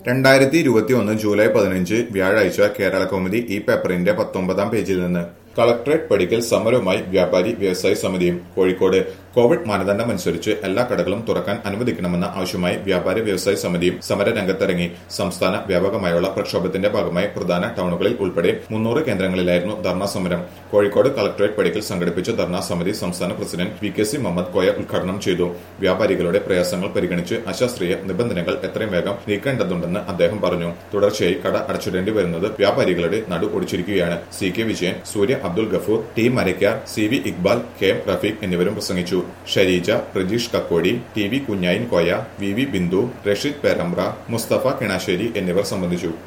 രണ്ടായിരത്തി ഇരുപത്തി ഒന്ന് ജൂലൈ പതിനഞ്ച് വ്യാഴാഴ്ച കേരള കൗമുദി ഈ പേപ്പറിന്റെ പത്തൊമ്പതാം പേജിൽ നിന്ന് കളക്ടറേറ്റ് പടിക്കൽ സമരവുമായി വ്യാപാരി വ്യവസായി സമിതിയും കോഴിക്കോട് കോവിഡ് മാനദണ്ഡമനുസരിച്ച് എല്ലാ കടകളും തുറക്കാൻ അനുവദിക്കണമെന്ന ആവശ്യമായി വ്യാപാരി വ്യവസായി സമിതിയും സമര രംഗത്തിറങ്ങി സംസ്ഥാന വ്യാപകമായുള്ള പ്രക്ഷോഭത്തിന്റെ ഭാഗമായി പ്രധാന ടൗണുകളിൽ ഉൾപ്പെടെ മുന്നൂറ് കേന്ദ്രങ്ങളിലായിരുന്നു ധർണാ സമരം കോഴിക്കോട് കളക്ടറേറ്റ് പടിക്കൽ സംഘടിപ്പിച്ച ധർണാ സമിതി സംസ്ഥാന president V K C Muhammad Koya ഉദ്ഘാടനം ചെയ്തു വ്യാപാരികളുടെ പ്രയാസങ്ങൾ പരിഗണിച്ച് അശാസ്ത്രീയ നിബന്ധനകൾ എത്രയും വേഗം നീക്കേണ്ടതുണ്ടെന്ന് അദ്ദേഹം പറഞ്ഞു തുടർച്ചയായി കട അടച്ചിടേണ്ടി വരുന്നത് വ്യാപാരികളുടെ നടു ഒടിച്ചിരിക്കുകയാണ് C K Vijayan Surya Abdul Gafoor T Marakkar C V Iqbal K M Rafeeq എന്നിവരും പ്രസംഗിച്ചു Shareeja Prajeesh Kakkodi T V Kunhayin Koya V V Bindu Rasheed Perambra Musthafa Kinassery എന്നിവർ സംബന്ധിച്ചു